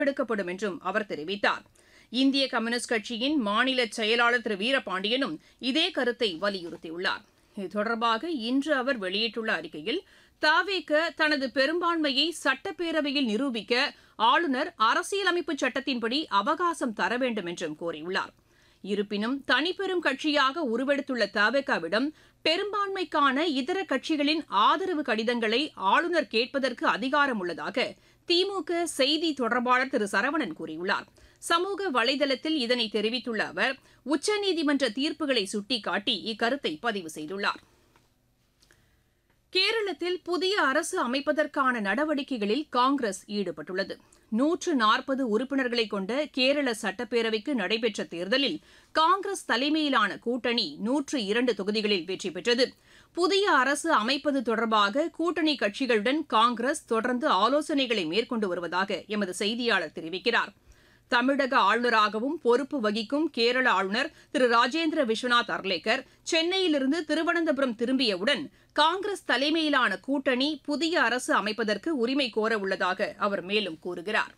எடுக்கப்படும் என்றும் அவர் தெரிவித்தார் இந்திய கம்யூனிஸ்ட் கட்சியின் மாநில செயலாளர் திரு வீரபாண்டியனும் இதே கருத்தை வலியுறுத்தியுள்ளார் இது தொடர்பாக இன்று அவர் வெளியிட்டுள்ள அறிக்கையில் தாவேக தனது பெரும்பான்மையை சட்டப்பேரவையில் நிரூபிக்க ஆளுநர் அரசியலமைப்பு சட்டத்தின்படி அவகாசம் தர வேண்டும் என்றும் கோரியுள்ளார் இருப்பினும் தனிப்பெரும் கட்சியாக உருவெடுத்துள்ள தவேகாவிடம் பெரும்பான்மைக்கான இதர கட்சிகளின் ஆதரவு கடிதங்களை ஆளுநர் கேட்பதற்கு அதிகாரம் உள்ளதாக திமுக செய்தி தொடர்பாளர் திரு சரவணன் கூறியுள்ளார் சமூக வலைதளத்தில் இதனை தெரிவித்துள்ள அவர் உச்சநீதிமன்ற தீர்ப்புகளை சுட்டிக்காட்டி இக்கருத்தை பதிவு செய்துள்ளார் கேரளத்தில் புதிய அரசு அமைப்பதற்கான நடவடிக்கைகளில் காங்கிரஸ் ஈடுபட்டுள்ளது நூற்று நாற்பது உறுப்பினர்களை கொண்ட கேரள சட்டப்பேரவைக்கு நடைபெற்ற தேர்தலில் காங்கிரஸ் தலைமையிலான கூட்டணி நூற்று இரண்டு தொகுதிகளில் வெற்றி பெற்றது புதிய அரசு அமைப்பது தொடர்பாக கூட்டணி கட்சிகளுடன் காங்கிரஸ் தொடர்ந்து ஆலோசனைகளை மேற்கொண்டு வருவதாக எமது செய்தியாளர் தெரிவிக்கிறார் தமிழக ஆளுநராகவும் பொறுப்பு வகிக்கும் கேரள ஆளுநர் திரு ராஜேந்திர விஸ்வநாத் அர்லேக்கர் சென்னையிலிருந்து திருவனந்தபுரம் திரும்பியவுடன் காங்கிரஸ் தலைமையிலான கூட்டணி புதிய அரசு அமைப்பதற்கு உரிமை கோர உள்ளதாக அவர் மேலும் கூறுகிறார்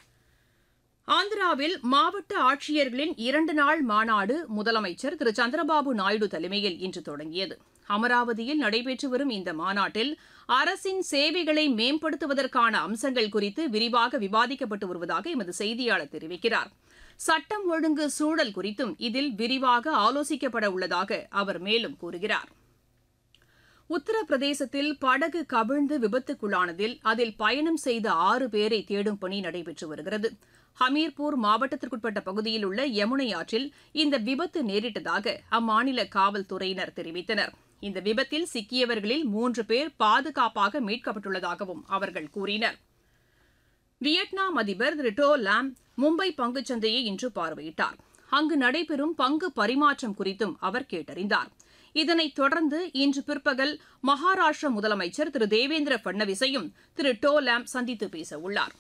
ஆந்திராவில் மாவட்ட ஆட்சியர்களின் இரண்டு நாள் மாநாடு முதலமைச்சர் திரு சந்திரபாபு நாயுடு தலைமையில் இன்று தொடங்கியது அமராவதியில் நடைபெற்று வரும் இந்த மாநாட்டில் அரசின் சேவைகளை மேம்படுத்துவதற்கான அம்சங்கள் குறித்து விரிவாக விவாதிக்கப்பட்டு வருவதாக எமது செய்தியாளர் தெரிவிக்கிறார் சட்டம் ஒழுங்கு சூழல் குறித்தும் இதில் விரிவாக ஆலோசிக்கப்பட உள்ளதாக அவர் மேலும் கூறுகிறார் உத்தரப்பிரதேசத்தில் படகு கவிழ்ந்து விபத்துக்குள்ளானதில் அதில் பயணம் செய்த ஆறு பேரை தேடும் பணி நடைபெற்று வருகிறது ஹமீர்பூர் மாவட்டத்திற்குட்பட்ட பகுதியில் உள்ள யமுனை ஆற்றில் இந்த விபத்து நேரிட்டதாக அம்மாநில காவல்துறையினர் தெரிவித்தனர் இந்த விபத்தில் சிக்கியவர்களில் மூன்று பேர் பாதுகாப்பாக மீட்கப்பட்டுள்ளதாகவும் அவர்கள் கூறினர் வியட்நாம் அதிபர் திரு டோ லாம் மும்பை பங்குச்சந்தையை இன்று பார்வையிட்டார் அங்கு நடைபெறும் பங்கு பரிமாற்றம் குறித்தும் அவர் கேட்டறிந்தார் இதனைத் தொடர்ந்து இன்று பிற்பகல் மகாராஷ்டிர முதலமைச்சர் திரு தேவேந்திர பட்னவிஸையும் திரு டோ லாம் சந்தித்து பேசவுள்ளார்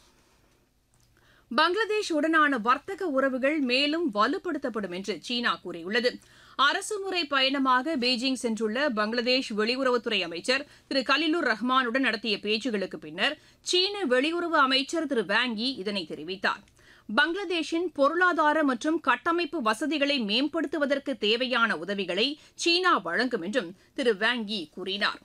பங்களாதேஷ் உடனான வர்த்தக உறவுகள் மேலும் வலுப்படுத்தப்படும் என்று சீனா கூறியுள்ளது அரசுமுறை பயணமாக பீஜிங் சென்றுள்ள பங்களாதேஷ் வெளியுறவுத்துறை அமைச்சர் திரு கலிலுர் ரஹ்மானுடன் நடத்திய பேச்சுகளுக்கு பின்னர் சீன வெளியுறவு அமைச்சர் திரு வாங்கி இதனை தெரிவித்தார் பங்களாதேஷின் பொருளாதார மற்றும் கட்டமைப்பு வசதிகளை மேம்படுத்துவதற்கு தேவையான உதவிகளை சீனா வழங்கும் என்றும் திரு வாங்கி கூறினார்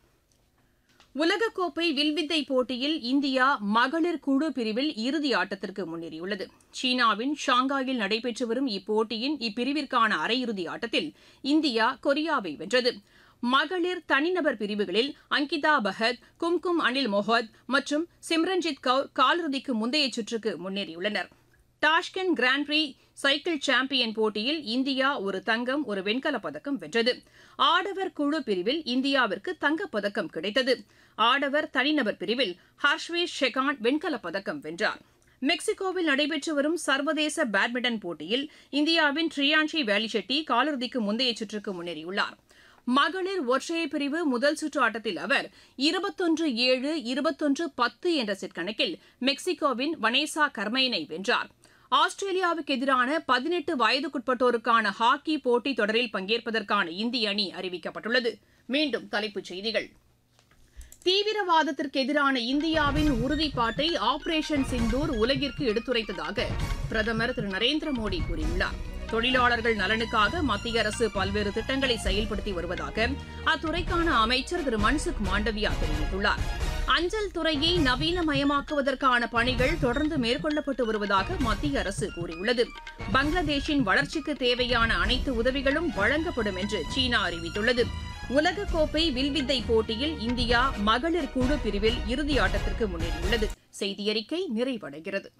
உலகக்கோப்பை வில்வித்தை போட்டியில் இந்தியா மகளிர் குழு பிரிவில் இறுதி ஆட்டத்திற்கு முன்னேறியுள்ளது சீனாவின் ஷாங்காயில் நடைபெற்று வரும் இப்போட்டியின் இப்பிரிவிற்கான அரையிறுதி ஆட்டத்தில் இந்தியா கொரியாவை வென்றது மகளிர் தனிநபர் பிரிவுகளில் அங்கிதா பஹத் கும்கும் அனில் மொஹத் மற்றும் சிம்ரன்ஜித் கவுர் காலிறுதிக்கு முந்தைய சுற்றுக்கு முன்னேறியுள்ளனர் Tashkent grand prix cycle champion போட்டியில் இந்தியா ஒரு தங்கம் ஒரு வெண்கலப் பதக்கம் வென்றது ஆடவர் குழு பிரிவில் இந்தியாவிற்கு தங்கப்பதக்கம் கிடைத்தது ஆடவர் தனிநபர் பிரிவில் ஹர்ஷ்வேஷ் ஷெகான் வெண்கலப் பதக்கம் வென்றார் மெக்சிகோவில் நடைபெற்று வரும் சர்வதேச பேட்மிண்டன் போட்டியில் இந்தியாவின் ட்ரியான்ஷி வேலிச்செட்டி காலிறுதிக்கு முந்தைய சுற்றுக்கு முன்னேறியுள்ளார் மகளிர் ஒற்றையர் பிரிவு முதல் சுற்று ஆட்டத்தில் அவர் இருபத்தொன்று ஏழு இருபத்தொன்று பத்து என்ற செட் கணக்கில் மெக்சிகோவின் வனேசா கர்மைனை வென்றார் ஆஸ்திரேலியாவுக்கு எதிரான பதினெட்டு வயதுக்குட்பட்டோருக்கான ஹாக்கி போட்டித் தொடரில் பங்கேற்பதற்கான இந்திய அணி அறிவிக்கப்பட்டுள்ளது மீண்டும் தலைப்புச் செய்திகள் தீவிரவாதத்திற்கு எதிரான இந்தியாவின் உறுதிப்பாட்டை ஆபரேஷன் சிந்தூர் உலகிற்கு எடுத்துரைத்ததாக பிரதமர் திரு நரேந்திர மோடி கூறியுள்ளார் தொழிலாளர்கள் நலனுக்காக மத்திய அரசு பல்வேறு திட்டங்களை செயல்படுத்தி வருவதாக அத்துறைக்கான அமைச்சர் திரு மன்சுக் மாண்டவியா தெரிவித்துள்ளார் அஞ்சல் துறையை நவீனமயமாக்குவதற்கான பணிகள் தொடர்ந்து மேற்கொள்ளப்பட்டு வருவதாக மத்திய அரசு கூறியுள்ளது பங்களாதேஷின் வளர்ச்சிக்கு தேவையான அனைத்து உதவிகளும் வழங்கப்படும் என்று சீனா அறிவித்துள்ளது உலகக்கோப்பை வில்வித்தை போட்டியில் இந்தியா மகளிர் குழு பிரிவில் இறுதி ஆட்டத்திற்கு முன்னேறியுள்ளது செய்தியறிக்கை நிறைவடைகிறது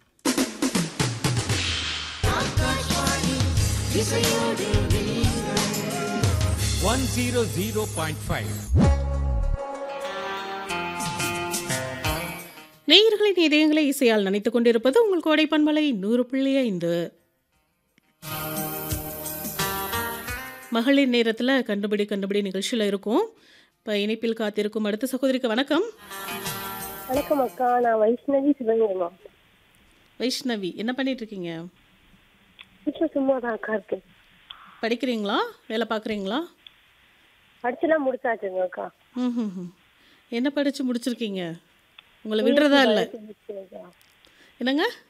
one zero zero point five நேயர்களின் இதயங்களை இசையால் நினைத்துக் கொண்டிருப்பது உங்கள் கோடை பண்பலை நூறு புள்ளி ஐந்து மகளிர் நேரத்தில் கண்டுபிடி கண்டுபிடி நிகழ்ச்சியில் இருக்கும் இப்போ இணைப்பில் காத்திருக்கும் அடுத்த சகோதரிக்கு வணக்கம் வணக்கம் அக்கா நான் வைஷ்ணவி சிவகங்கை மாவட்டம் வைஷ்ணவி என்ன பண்ணிட்டு இருக்கீங்க வீட்டில் சும்மா தான் அக்கா இருக்கேன் படிக்கிறீங்களா வேலை பார்க்குறீங்களா படிச்சுலாம் முடிச்சாச்சுங்க அக்கா ம் ம், ம். என்ன படித்து முடிச்சிருக்கீங்க உங்களை விடுறதா இல்லை முடிச்சேன் அக்கா. என்னங்க